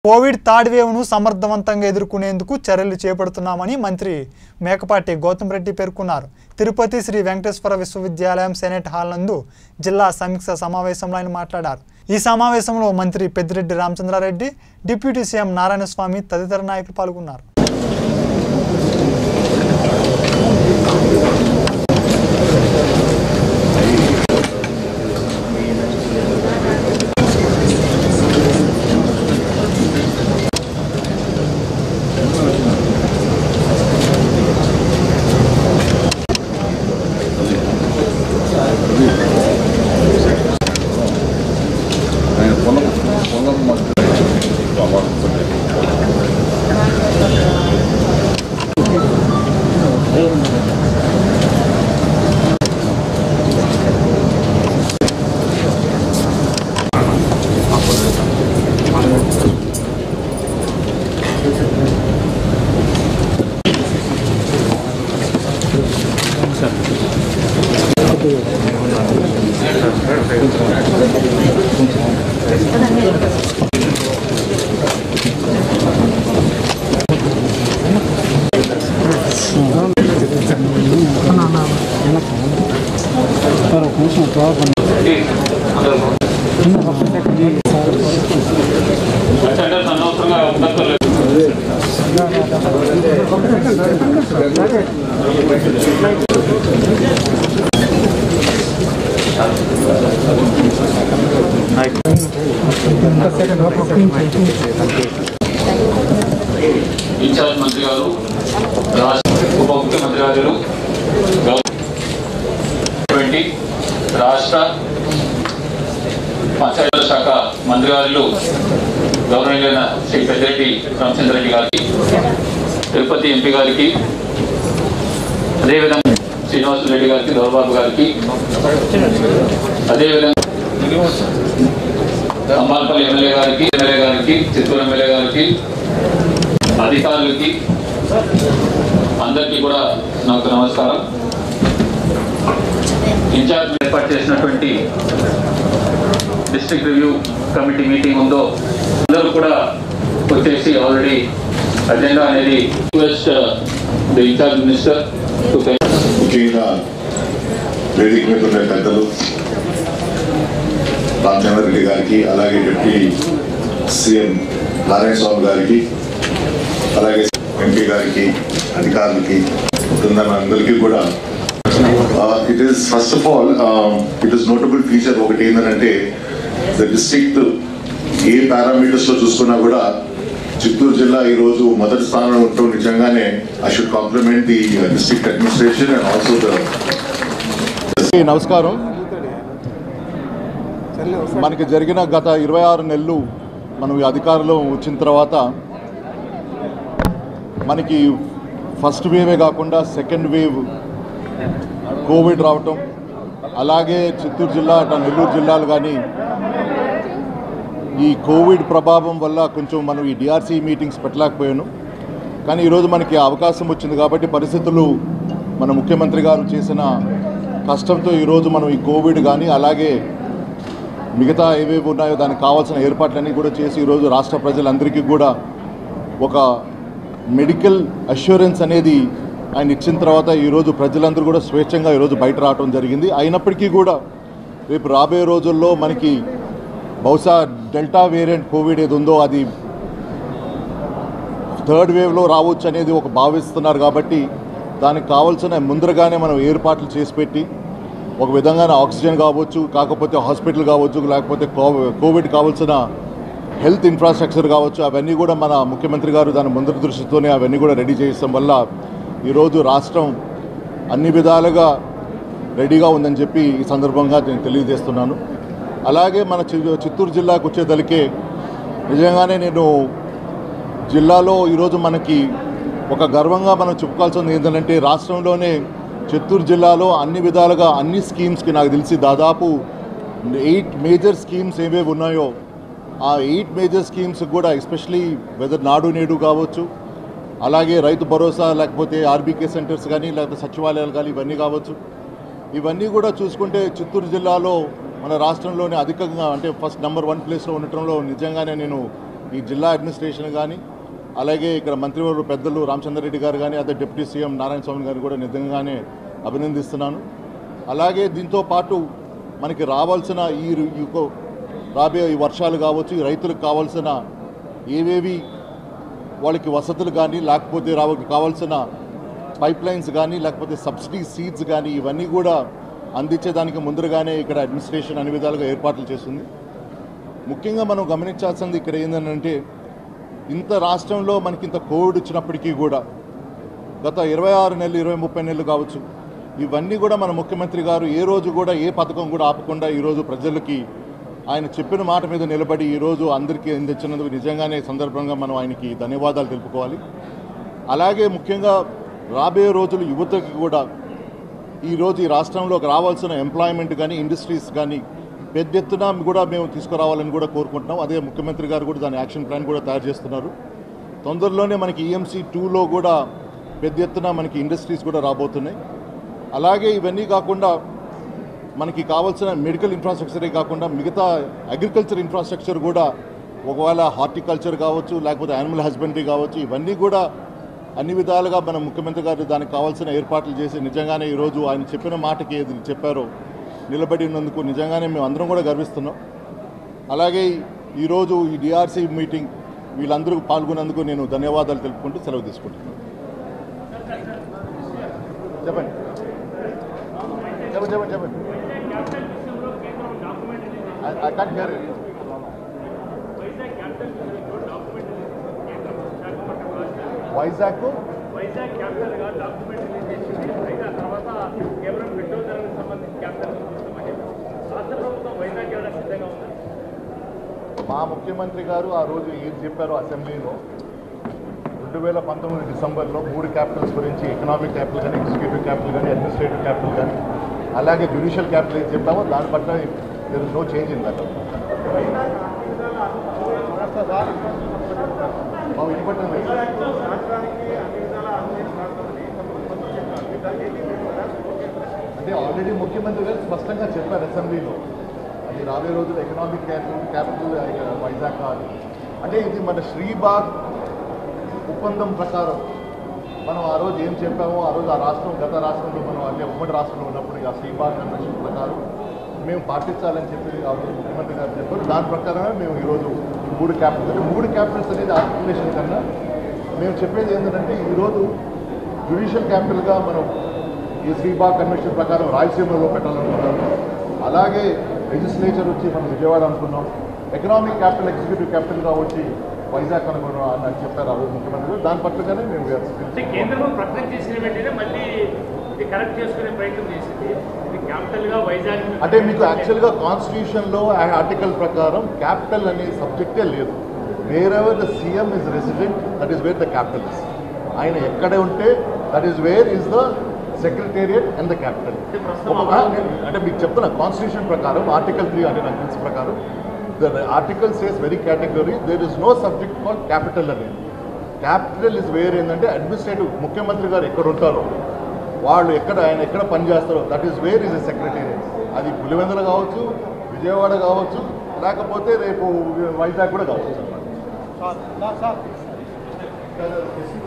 Covid third వేవ్ను సమర్థవంతంగా ఎదుర్కొనేందుకు చర్యలు చేపడుతున్నామని మంత్రి మేకపాటి గౌతమ్ రెడ్డి పేర్కొన్నారు తిరుపతి శ్రీ వెంకటేశ్వర విశ్వవిద్యాలయం సెనెట్ హాల్ నందు జిల్లా సమీక్ష సమావేశంలో ఆయన మాట్లాడారు ఈ సమావేశంలో మంత్రి పెద్దిరెడ్డి రామచంద్రారెడ్డి డిప్యూటీ సీఎం నారాయణస్వామి తదితర నాయకులు పాల్గొన్నారు ఆయన పొలం పొలం మధ్య అవార్డు అటెండర్స్ అనవసరంగా ఉండక్కర్లేదు ఇన్ఛార్జ్ మంత్రి గారు రాష్ట్ర ఉప ముఖ్యమంత్రి గారు ట్వంటీ రాష్ట్ర పంచాయతీల శాఖ మంత్రి గారు గౌరవనీయులైన శ్రీ పెద్దిరెడ్డి రామచంద్రరెడ్డి గారికి తిరుపతి ఎంపీ గారికి అదేవిధంగా శ్రీనివాస రెడ్డి గారికి దౌర్బాబు గారికి అదేవిధంగా అంబాలపల్లి ఎమ్మెల్యే గారికి ఎమ్మెల్యే గారికి చిత్తూరు ఎమ్మెల్యే గారికి అధికారులకి అందరికీ కూడా నాకు నమస్కారం ఇన్ఛార్జ్ ఏర్పాటు చేసినటువంటి డిస్ట్రిక్ట్ రివ్యూ కమిటీ మీటింగ్ ఉందో అందరూ కూడా వచ్చేసి ఆల్రెడీ అజెండా అనేది request the incharge minister to ముఖ్యంగా వేదిక మీద ఉన్న పెద్దలు రామచంద్రరెడ్డి గారికి అలాగే డిప్యూటీ సీఎం నారాయణ స్వామి గారికి అలాగే ఎంపీ గారికి అధికారులకి బృందం అందరికీ కూడా it is first of all it is notable feature ఒకటి ఏంటంటే ద డిస్ట్రిక్ట్ ఏ పారామీటర్స్ లో చూసుకున్నా కూడా చిత్తూరు జిల్లా ఈ రోజు మొదటి స్థానంలో ఉండటం నిజంగానే I should compliment the district administration and also the నమస్కారం మనకి జరిగిన గత ఇరవై ఆరు నెలలు మనం ఈ అధికారంలో వచ్చిన తర్వాత మనకి ఫస్ట్ వేవే కాకుండా సెకండ్ వేవ్ కోవిడ్ రావటం అలాగే చిత్తూరు జిల్లా అటు నెల్లూరు జిల్లాలు కానీ ఈ కోవిడ్ ప్రభావం వల్ల కొంచెం మనం ఈ డిఆర్సీ మీటింగ్స్ పెట్టలేకపోయాను కానీ ఈరోజు మనకి అవకాశం వచ్చింది కాబట్టి పరిస్థితులు మన ముఖ్యమంత్రి గారు చేసిన కష్టంతో ఈరోజు మనం ఈ కోవిడ్ కానీ అలాగే మిగతా ఏవేవి ఉన్నాయో దానికి కావాల్సిన ఏర్పాట్లన్నీ కూడా చేసి ఈరోజు రాష్ట్ర ప్రజలందరికీ కూడా ఒక మెడికల్ అష్యూరెన్స్ అనేది ఆయన ఇచ్చిన తర్వాత ఈరోజు ప్రజలందరూ కూడా స్వేచ్ఛంగా ఈరోజు బయట రావడం జరిగింది అయినప్పటికీ కూడా రేపు రాబోయే రోజుల్లో మనకి బహుశా డెల్టా వేరియంట్ కోవిడ్ ఏది ఉందో అది థర్డ్ వేవ్లో రావచ్చు అనేది ఒక భావిస్తున్నారు కాబట్టి దానికి కావాల్సిన ముందరగానే మనం ఏర్పాట్లు చేసి పెట్టి ఒక విధంగా ఆక్సిజన్ కావచ్చు కాకపోతే హాస్పిటల్ కావచ్చు లేకపోతే కో- కోవిడ్ కావాల్సిన హెల్త్ ఇన్ఫ్రాస్ట్రక్చర్ కావచ్చు అవన్నీ కూడా మన ముఖ్యమంత్రి గారు దాని ముందర దృష్టితోనే అవన్నీ కూడా రెడీ చేయడం వల్ల ఈరోజు రాష్ట్రం అన్ని విధాలుగా రెడీగా ఉందని చెప్పి ఈ సందర్భంగా నేను తెలియజేస్తున్నాను అలాగే మన చి- చిత్తూరు జిల్లాకు వచ్చేదలికే నిజంగానే నేను జిల్లాలో ఈరోజు మనకి ఒక గర్వంగా మనం చెప్పుకోవాల్సింది ఏంటంటే రాష్ట్రంలోనే చిత్తూరు జిల్లాలో అన్ని విధాలుగా అన్ని స్కీమ్స్కి నాకు తెలిసి దాదాపు ఎయిట్ మేజర్ స్కీమ్స్ ఏవేవి ఉన్నాయో ఆ ఎయిట్ మేజర్ స్కీమ్స్ కూడా ఎస్పెషలీ వెదర్ నాడు నేడు కావచ్చు అలాగే రైతు భరోసా లేకపోతే ఆర్బీకే సెంటర్స్ కానీ లేకపోతే సచివాలయాలు కానీ ఇవన్నీ కావచ్చు ఇవన్నీ కూడా చూసుకుంటే చిత్తూరు జిల్లాలో మన రాష్ట్రంలోనే అధికంగా అంటే ఫస్ట్ నెంబర్ వన్ ప్లేస్లో ఉండటంలో నిజంగానే నేను ఈ జిల్లా అడ్మినిస్ట్రేషన్ కానీ అలాగే ఇక్కడ మంత్రివర్గ పెద్దలు రామచంద్రరెడ్డి గారు కానీ అదే డిప్యూటీ సీఎం నారాయణ స్వామి గారు కూడా నిజంగానే అభినందిస్తున్నాను అలాగే దీంతో పాటు మనకి రావాల్సిన ఈ రు- ఈ కొ- రాబోయే ఈ వర్షాలు కావచ్చు ఈ రైతులకు కావాల్సిన ఏవేవి వాళ్ళకి వసతులు కానీ లేకపోతే రావ కావాల్సిన పైప్ లైన్స్ కానీ లేకపోతే సబ్సిడీ సీడ్స్ కానీ ఇవన్నీ కూడా అందించేదానికి ముందరగానే ఇక్కడ అడ్మినిస్ట్రేషన్ అన్ని విధాలుగా ఏర్పాట్లు చేస్తుంది ముఖ్యంగా మనం గమనించాల్సింది ఇక్కడ ఏంటంటే ఇంత రాష్ట్రంలో మనకి ఇంత కోవిడ్ వచ్చినప్పటికీ కూడా గత ఇరవై ఆరు నెలలు ఇరవై ముప్పై నెలలు కావచ్చు ఇవన్నీ కూడా మన ముఖ్యమంత్రి గారు ఏ రోజు కూడా ఏ పథకం కూడా ఆపకుండా ఈరోజు ప్రజలకి ఆయన చెప్పిన మాట మీద నిలబడి ఈరోజు అందరికీ అందించినందుకు నిజంగానే ఈ సందర్భంగా మనం ఆయనకి ధన్యవాదాలు తెలుపుకోవాలి అలాగే ముఖ్యంగా రాబోయే రోజులు యువతకి కూడా ఈరోజు ఈ రాష్ట్రంలోకి రావాల్సిన ఎంప్లాయ్మెంట్ కానీ ఇండస్ట్రీస్ కానీ పెద్ద ఎత్తున కూడా మేము తీసుకురావాలని కూడా కోరుకుంటున్నాం అదే ముఖ్యమంత్రి గారు కూడా దాని యాక్షన్ ప్లాన్ కూడా తయారు చేస్తున్నారు తొందరలోనే మనకి ఈఎంసీ టూలో కూడా పెద్ద ఎత్తున మనకి ఇండస్ట్రీస్ కూడా రాబోతున్నాయి అలాగే ఇవన్నీ కాకుండా మనకి కావాల్సిన మెడికల్ ఇన్ఫ్రాస్ట్రక్చరే కాకుండా మిగతా అగ్రికల్చర్ ఇన్ఫ్రాస్ట్రక్చర్ కూడా ఒకవేళ హార్టికల్చర్ కావచ్చు లేకపోతే యానిమల్ హస్బెండరీ కావచ్చు ఇవన్నీ కూడా అన్ని విధాలుగా మన ముఖ్యమంత్రి గారు దానికి కావాల్సిన ఏర్పాట్లు చేసి నిజంగానే ఈరోజు ఆయన చెప్పిన మాటకి ఏది చెప్పారో నిలబడి ఉన్నందుకు నిజంగానే మేము అందరం కూడా గర్విస్తున్నాం అలాగే ఈరోజు ఈ డిఆర్సీ మీటింగ్ వీళ్ళందరూ పాల్గొన్నందుకు నేను ధన్యవాదాలు తెలుపుకుంటూ సెలవు తీసుకుంటున్నాను చెప్పండి చెప్పండి చెప్పండి చెప్పండి I- I can't hear you. Vizag Vizag capital గా డాక్యుమెంట్ రిలీజ్ చేసింది అయితే ఆ తర్వాత కేవలం పెట్రోల్ ధరలకు సంబంధించి క్యాపిటల్ చూస్తామని రాష్ట్ర ప్రభుత్వం వైజాగ్ వెళ్ళడానికి సిద్ధంగా ఉంది మా ముఖ్యమంత్రి గారు ఆ రోజు ఏం చెప్పారో అసెంబ్లీలో రెండు వేల పంతొమ్మిది డిసెంబర్లో మూడు క్యాపిటల్స్ గురించి ఎకనామిక్ క్యాపిటల్ కానీ ఎగ్జిక్యూటివ్ క్యాపిటల్ కానీ అడ్మినిస్ట్రేటివ్ క్యాపిటల్ కానీ అలాగే జ్యుడిషియల్ క్యాపిటల్ ఏం చెప్పామో దాని పట్ల there is no change in that వినపట్టండి అంటే ఆల్రెడీ ముఖ్యమంత్రి గారు స్పష్టంగా చెప్పారు అసెంబ్లీలో అది రాబోయే రోజులు ఎకనామిక్ క్యాపిటల్ క్యాపిటల్ వైజాగ్ కాదు అంటే ఇది మన శ్రీబాగ్ ఒప్పందం ప్రకారం మనం ఆ రోజు ఏం చెప్పామో ఆ రోజు ఆ రాష్ట్రం గత రాష్ట్రంలో మనం అంటే ఉమ్మడి రాష్ట్రంలో ఉన్నప్పుడు ఆ శ్రీబాగ్ కన్వెన్షన్ ప్రకారం మేము పాటించాలని చెప్పి ఆ రోజు ముఖ్యమంత్రి గారు చెప్పారు దాని ప్రకారమే మేము ఈరోజు మూడు క్యాపిటల్స్ అంటే మూడు క్యాపిటల్స్ అనేది ఆర్టికులేషన్ కన్నా మేము చెప్పేది ఏంటంటే ఈరోజు జ్యుడిషియల్ క్యాపిటల్గా మనం ఈ శ్రీబాగ్ కన్వెన్షన్ ప్రకారం రాయలసీమలో పెట్టాలనుకున్నాం అలాగే లెజిస్లేచర్ వచ్చి మనం విజయవాడ అనుకున్నాం ఎకనామిక్ క్యాపిటల్ ఎగ్జిక్యూటివ్ క్యాపిటల్గా వచ్చి వైజాగ్ అనుకున్నాం అని చెప్పారు ఆ రోజు ముఖ్యమంత్రి గారు. దాని పట్లగానే మేము అంటే కేంద్రం ప్రకటన చేసిన వెంటనే మళ్ళీ ఇది కరెక్ట్ చేసుకునే ప్రయత్నం చేసింది ఇది క్యాపిటల్ గా వైజాగ్ అంటే మీకు యాక్చువల్గా కాన్స్టిట్యూషన్లో ఆర్టికల్ ప్రకారం క్యాపిటల్ అనే సబ్జెక్టే లేదు wherever the CM is resident that is where the capital is ఆయన ఎక్కడ ఉంటే that is where is the secretariat and the capital అంటే మీకు చెప్తున్నా కాన్స్టిట్యూషన్ ప్రకారం ఆర్టికల్ త్రీ అంటే నాకు తెలిసిన ప్రకారం the article says very category there is no subject call capital అనేది క్యాపిటల్ ఇస్ వేర్ ఏంటంటే అడ్మినిస్ట్రేటివ్ ముఖ్యమంత్రి గారు ఎక్కడ ఉంటారో వాళ్ళు ఎక్కడ ఆయన ఎక్కడ పని చేస్తారో that is where is a secretariat అది పులివెందుల కావచ్చు విజయవాడ కావచ్చు లేకపోతే రేపు వైజాగ్ కూడా కావచ్చు అన్నమాట